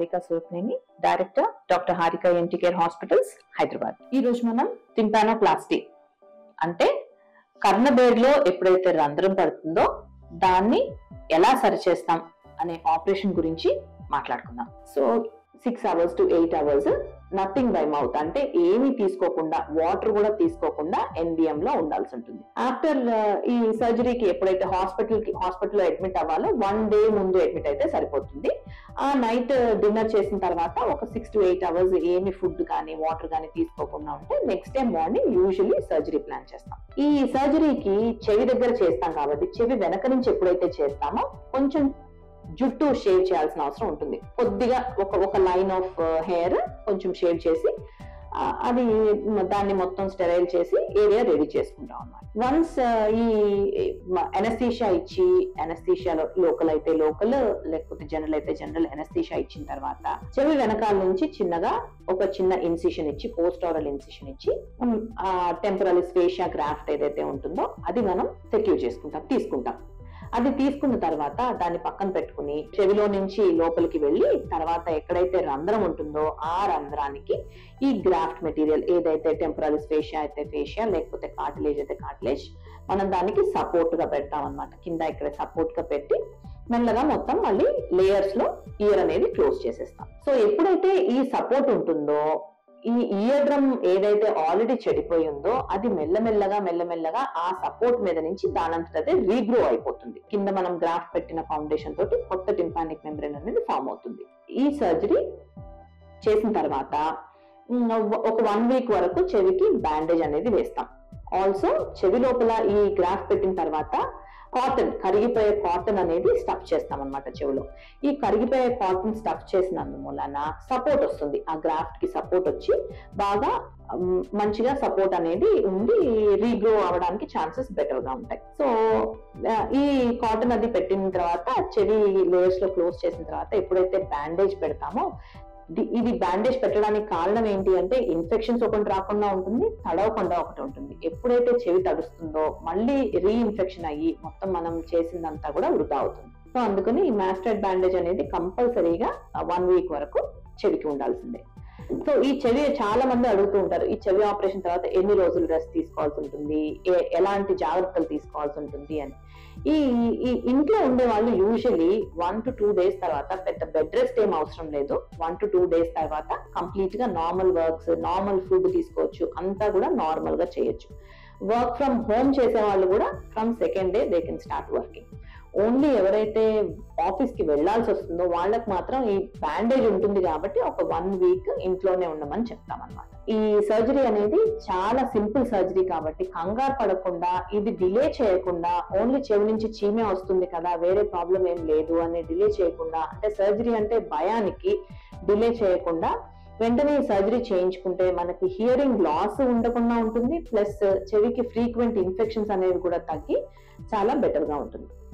Harika Surneni director doctor Harika ENT care hospitals Hyderabad ఈ రోజు మనం టింపానోప్లాస్టీ అంటే కర్ణబేరులో ఎప్పుడైతే రంధ్రం పడుతుందో దాన్ని ఎలా సరిచేస్తాం అనే ఆపరేషన్ గురించి మాట్లాడుకుందాం so six hours to eight hours nothing by mouth అంటే ఏమీ తీసుకోకుండా వాటర్ కూడా తీసుకోకుండా ఎన్బిఎం లో ఉండాల్సి ఉంటుంది ఆఫ్టర్ ఈ సర్జరీకి ఎప్పుడైతే హాస్పిటల్ కి హాస్పిటల్ లో అడ్మిట్ అవ్వాలో వన్ డే ముందు అడ్మిట్ అయితే సరిపోతుంది ఆ నైట్ డిన్నర్ చేసిన తర్వాత ఒక సిక్స్ టు ఎయిట్ అవర్స్ ఏమి ఫుడ్ కానీ వాటర్ కానీ తీసుకోకుండా ఉంటే next day morning usually surgery plan చేస్తాం ఈ సర్జరీకి చెవి దగ్గర చేస్తాం కాబట్టి చెవి వెనక నుంచి ఎప్పుడైతే చేస్తామో కొంచెం జుట్టు షేవ్ చేయాల్సిన అవసరం ఉంటుంది కొద్దిగా ఒక ఒక లైన్ ఆఫ్ హెయిర్ కొంచెం షేవ్ చేసి ఆ, అది దాన్ని మొత్తం స్టెరైల్ చేసి ఏరియా రెడీ చేసుకుంటాం అన్నమాట వన్స్ ఈ ఎనస్థీషియా ఇచ్చి ఎనస్థీషియా లోకల్ అయితే లోకల్ లేకపోతే జనరల్ అయితే జనరల్ ఎనస్థీషియా ఇచ్చిన తర్వాత చెవి వెనకాల నుంచి చిన్నగా ఒక చిన్న ఇన్సిషన్ ఇచ్చి పోస్ట్ ఆరల్ ఇన్సిషన్ ఇచ్చి టెంపరల్ స్పేషియా గ్రాఫ్ట్ ఏదైతే ఉంటుందో అది మనం సెక్యూర్ చేసుకుంటాం తీసుకుంటాం అది తీసుకున్న తర్వాత దాన్ని పక్కన పెట్టుకుని చెవిలో నుంచి లోపలికి వెళ్ళి తర్వాత ఎక్కడైతే రంధ్రం ఉంటుందో ఆ రంధ్రానికి ఈ గ్రాఫ్ట్ మెటీరియల్ ఏదైతే టెంపరల్ ఫేషియా అయితే ఫేషియా లేకపోతే కార్టిలేజ్ అయితే కార్టిలేజ్ మనం దానికి సపోర్ట్ గా పెడతాం అనమాట కింద ఇక్కడ సపోర్ట్ గా పెట్టి మెల్లగా మొత్తం మళ్ళీ లేయర్స్ లో ఇయర్ అనేది క్లోజ్ చేసేస్తాం సో ఎప్పుడైతే ఈ సపోర్ట్ ఉంటుందో ఈ ఇయర్ డ్రమ్ ఏదైతే ఆల్రెడీ చెడిపోయి ఉందో అది మెల్లమెల్లగా మెల్లమెల్లగా ఆ సపోర్ట్ మీద నుంచి దానంతట అదే రీగ్రో అయిపోతుంది కింద మనం గ్రాఫ్ పెట్టిన ఫౌండేషన్ తోటి కొత్త టింపానిక్ మెంబ్రెయిన్ అనేది ఫామ్ అవుతుంది ఈ సర్జరీ చేసిన తర్వాత ఉమ్, ఒక వన్ వీక్ వరకు చెవికి బ్యాండేజ్ అనేది వేస్తాం ఆల్సో చెవి లోపల ఈ గ్రాఫ్ పెట్టిన తర్వాత కాటన్ కరిగిపోయే కాటన్ అనేది స్టఫ్ చేస్తాం అనమాట చెవిలో ఈ కరిగిపోయే కాటన్ స్టఫ్ చేసినందు మూలన సపోర్ట్ వస్తుంది ఆ గ్రాఫ్ట్ కి సపోర్ట్ వచ్చి బాగా మ్, మంచిగా సపోర్ట్ అనేది ఉండి రీగ్రో అవడానికి ఛాన్సెస్ బెటర్ గా ఉంటాయి సో ఆ, ఈ కాటన్ అది పెట్టిన తర్వాత చెవి లేయర్స్ లో క్లోజ్ చేసిన తర్వాత ఎప్పుడైతే బ్యాండేజ్ పెడతామో ది- ఇది బ్యాండేజ్ పెట్టడానికి కారణం ఏంటి అంటే ఇన్ఫెక్షన్స్ ఒకటి రాకుండా ఉంటుంది తడవకుండా ఒకటి ఉంటుంది ఎప్పుడైతే చెవి తడుస్తుందో మళ్ళీ రీఇన్ఫెక్షన్ అయ్యి మొత్తం మనం చేసిందంతా కూడా వృధా అవుతుంది సో అందుకని ఈ మాస్టర్డ్ బ్యాండేజ్ అనేది కంపల్సరీగా వన్ వీక్ వరకు చెవికి ఉండాల్సిందే సో ఈ చెవి చాలా మంది అడుగుతూ ఉంటారు ఈ చెవి ఆపరేషన్ తర్వాత ఎన్ని రోజులు రెస్ట్ తీసుకోవాల్సి ఉంటుంది ఏ- ఎలాంటి జాగ్రత్తలు తీసుకోవాల్సి ఉంటుంది అని ఈ ఈ ఇంట్లో ఉండే వాళ్ళు usually one to two days తర్వాత పెద్ద బెడ్ రెస్ట్ ఏం అవసరం లేదు వన్ టు టూ డేస్ తర్వాత కంప్లీట్ గా నార్మల్ వర్క్స్ నార్మల్ ఫుడ్ తీసుకోవచ్చు అంతా కూడా నార్మల్ గా చేయొచ్చు వర్క్ ఫ్రమ్ హోమ్ చేసే వాళ్ళు కూడా from second day they can start working only ఎవరైతే ఆఫీస్ కి వెళ్లాల్సి వస్తుందో వాళ్ళకి మాత్రం ఈ బ్యాండేజ్ ఉంటుంది కాబట్టి ఒక వన్ వీక్ ఇంట్లోనే ఉండమని చెప్తాం అనమాట ఈ సర్జరీ అనేది చాలా సింపుల్ సర్జరీ కాబట్టి కంగారు పడకుండా ఇది డిలే చేయకుండా ఓన్లీ చెవి నుంచి చీమే వస్తుంది కదా వేరే ప్రాబ్లం ఏం లేదు అని డిలే చేయకుండా అంటే సర్జరీ అంటే భయానికి డిలే చేయకుండా వెంటనే ఈ సర్జరీ చేయించుకుంటే మనకి హియరింగ్ లాస్ ఉండకుండా ఉంటుంది ప్లస్ చెవికి ఫ్రీక్వెంట్ ఇన్ఫెక్షన్స్ అనేవి కూడా తగ్గి చాలా బెటర్ గా ఉంటుంది